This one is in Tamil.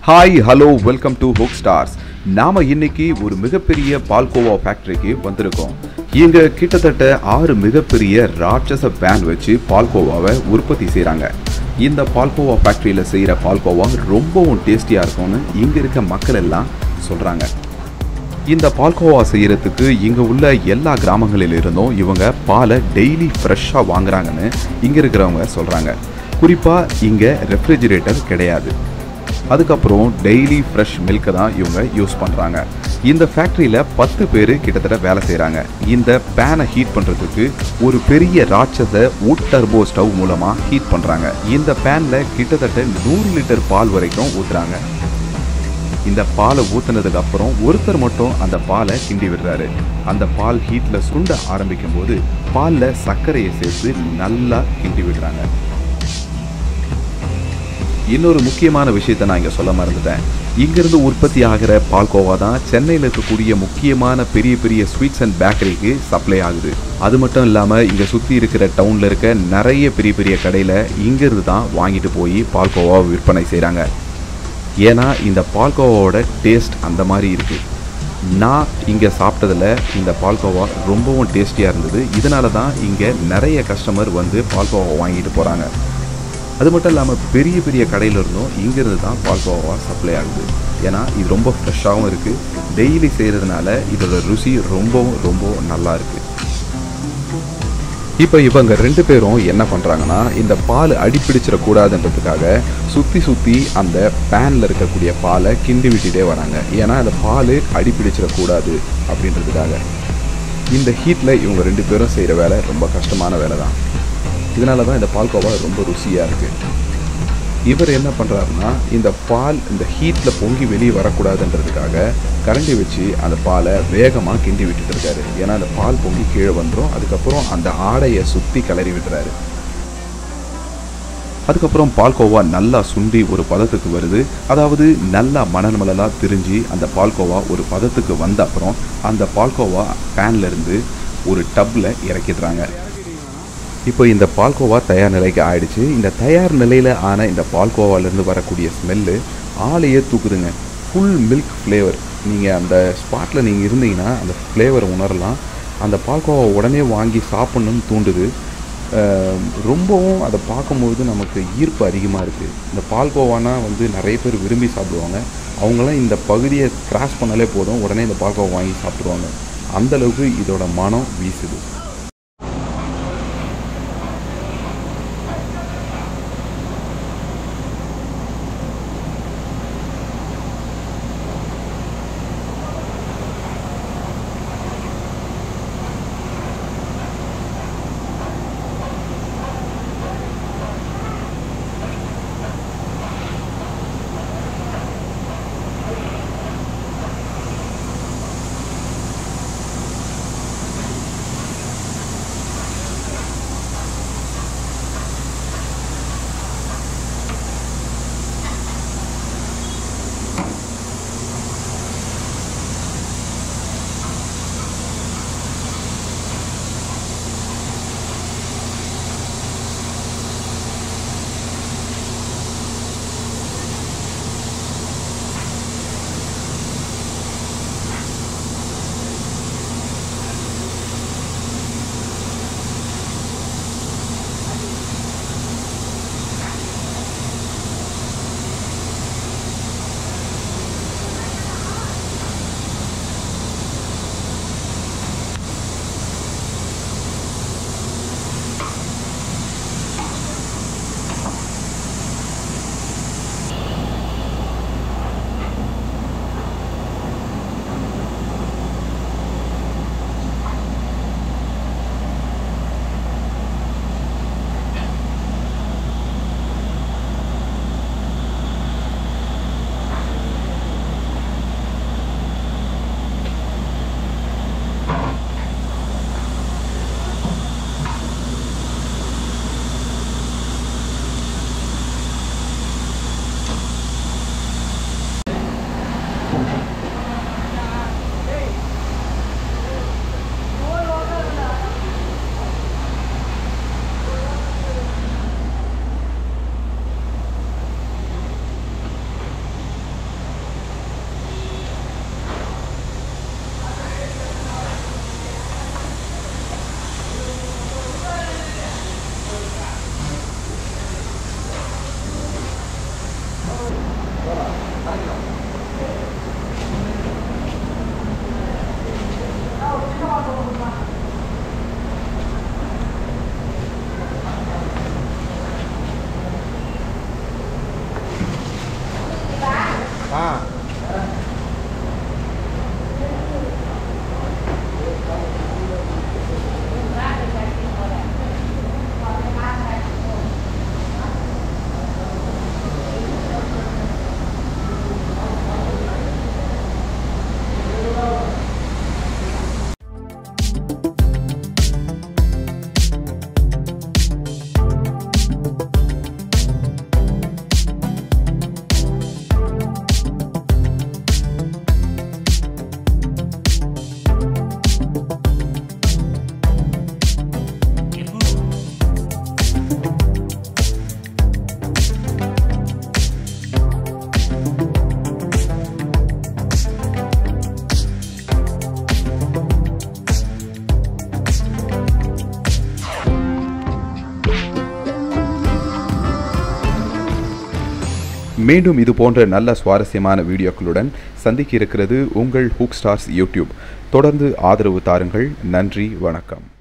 hi hello welcome to hook stars நாம இன்னைக்கு ஒரு மிகப்பெரிய பால்கோவா ஃபேக்டரிக்கு வந்திருக்கோம் இங்க கிட்டத்தட்ட ஆறு மிகப்பெரிய ராட்சச பேன் வச்சு பால்கோவாவை உற்பத்தி செய்கிறாங்க இந்த பால்கோவா ஃபேக்டரியில் செய்கிற பால்கோவா ரொம்பவும் டேஸ்டியாக இருக்கும்னு இங்கே இருக்க மக்கள் எல்லாம் சொல்கிறாங்க இந்த பால்கோவா செய்யறதுக்கு இங்க உள்ள எல்லா கிராமங்களில் இருந்தும் இவங்க பாலை டெய்லி ஃப்ரெஷ்ஷாக வாங்குறாங்கன்னு இங்க இருக்கிறவங்க சொல்றாங்க குறிப்பா இங்க ரெஃப்ரிஜிரேட்டர் கிடையாது அதுக்கப்புறம் டெய்லி ஃப்ரெஷ் மில்கை தான் இவங்க யூஸ் பண்ணுறாங்க இந்த ஃபேக்ட்ரியில் பத்து பேர் கிட்டத்தட்ட வேலை செய்கிறாங்க இந்த பேனை ஹீட் பண்ணுறதுக்கு ஒரு பெரிய ராட்சச wood டர்போ ஸ்டவ் மூலமாக ஹீட் பண்ணுறாங்க இந்த பேனில் கிட்டத்தட்ட நூறு லிட்டர் பால் வரைக்கும் ஊற்றுறாங்க இந்த பாலை ஊத்துனதுக்கு அப்புறம் ஒருத்தர் மட்டும் அந்த பாலை கிண்டி விடுறாரு அந்த பால் ஹீட்ல சுண்ட ஆரம்பிக்கும் போது பால்ல சர்க்கரையை சேர்த்து நல்லா கிண்டி விடுறாங்க இன்னொரு முக்கியமான விஷயத்தை நான் இங்க சொல்ல மறந்துட்டேன் இங்கிருந்து உற்பத்தி ஆகிற பால்கோவா தான் சென்னையில் இருக்கக்கூடிய முக்கியமான பெரிய பெரிய ஸ்வீட்ஸ் அண்ட் பேக்கரிக்கு சப்ளை ஆகுது அது மட்டும் இல்லாமல் இங்கே சுற்றி இருக்கிற டவுனில் இருக்க நிறைய பெரிய பெரிய கடையில் இங்கிருந்து தான் வாங்கிட்டு போய் பால்கோவா விற்பனை செய்கிறாங்க ஏன்னா இந்த பால்கோவாவோட டேஸ்ட் அந்த மாதிரி இருக்குது நான் இங்கே சாப்பிட்டதில் இந்த பால்கோவா ரொம்பவும் டேஸ்டியாக இருந்தது இதனால தான் இங்கே நிறைய கஸ்டமர் வந்து பால்கோவா வாங்கிட்டு போகிறாங்க அது மட்டும் இல்லாமல் பெரிய பெரிய கடையில இருந்தும் இங்கேருந்து தான் பால்கோவா சப்ளை ஆகுது ஏன்னா இது ரொம்ப ஃப்ரெஷ்ஷாகவும் இருக்குது டெய்லி செய்கிறதுனால இதோட ருசி ரொம்பவும் ரொம்ப நல்லா இருக்குது இப்போ இவங்க ரெண்டு பேரும் என்ன பண்ணுறாங்கன்னா இந்த பால் அடிப்பிடிச்சிடக்கூடாதுன்றதுக்காக சுற்றி சுற்றி அந்த பேனில் இருக்கக்கூடிய பாலை கிண்டி விட்டுட்டே வராங்க ஏன்னா அந்த பால் அடிப்பிடிச்சிடக்கூடாது அப்படின்றதுக்காக இந்த ஹீட்டில் இவங்க ரெண்டு பேரும் செய்கிற வேலை ரொம்ப கஷ்டமான வேலை தான் இதனால தான் இந்த பால்கோவா ரொம்ப ருசியாக இருக்குது இவர் என்ன பண்ணுறாருன்னா இந்த பால் இந்த ஹீட்டில் பொங்கி வெளியே வரக்கூடாதுன்றதுக்காக கரண்டி வச்சு அந்த பாலை வேகமாக கிண்டி விட்டுட்டு இருக்காரு ஏன்னா அந்த பால் பொங்கி கீழே வந்துடும் அதுக்கப்புறம் அந்த ஆடையை சுற்றி கிளறி விடுறாரு அதுக்கப்புறம் பால்கோவா நல்லா சுண்டி ஒரு பதத்துக்கு வருது அதாவது நல்லா மணல் மணலாக திரிஞ்சு அந்த பால்கோவா ஒரு பதத்துக்கு வந்த அப்புறம் அந்த பால்கோவா பேன்ல இருந்து ஒரு டப்பில் இறக்கிடுறாங்க இப்போ இந்த பால்கோவா தயார் நிலைக்கு ஆயிடுச்சு இந்த தயார் நிலையில் ஆன இந்த பால்கோவாலேருந்து வரக்கூடிய ஸ்மெல்லு ஆளையே தூக்குதுங்க ஃபுல் மில்க் ஃப்ளேவர் நீங்கள் அந்த ஸ்பாட்டில் நீங்கள் இருந்தீங்கன்னா அந்த ஃப்ளேவரை உணரலாம் அந்த பால்கோவா உடனே வாங்கி சாப்பிட்ணுன்னு தூண்டுது அஹ் ரொம்பவும் அதை பார்க்கும்போது நமக்கு ஈர்ப்பு அதிகமாக இருக்குது இந்த பால்கோவானா வந்து நிறைய பேர் விரும்பி சாப்பிடுவாங்க அவங்களாம் இந்த பகுதியை கிராஸ் பண்ணாலே போதும் உடனே இந்த பால்கோவா வாங்கி சாப்பிடுவாங்க அந்த அளவுக்கு இதோட மனம் வீசுது மீண்டும் இது போன்ற நல்ல சுவாரஸ்யமான வீடியோக்களுடன் சந்திக்க இருக்கிறது உங்கள் ஹூக் ஸ்டார்ஸ் யூடியூப் தொடர்ந்து ஆதரவு தாருங்கள் நன்றி வணக்கம்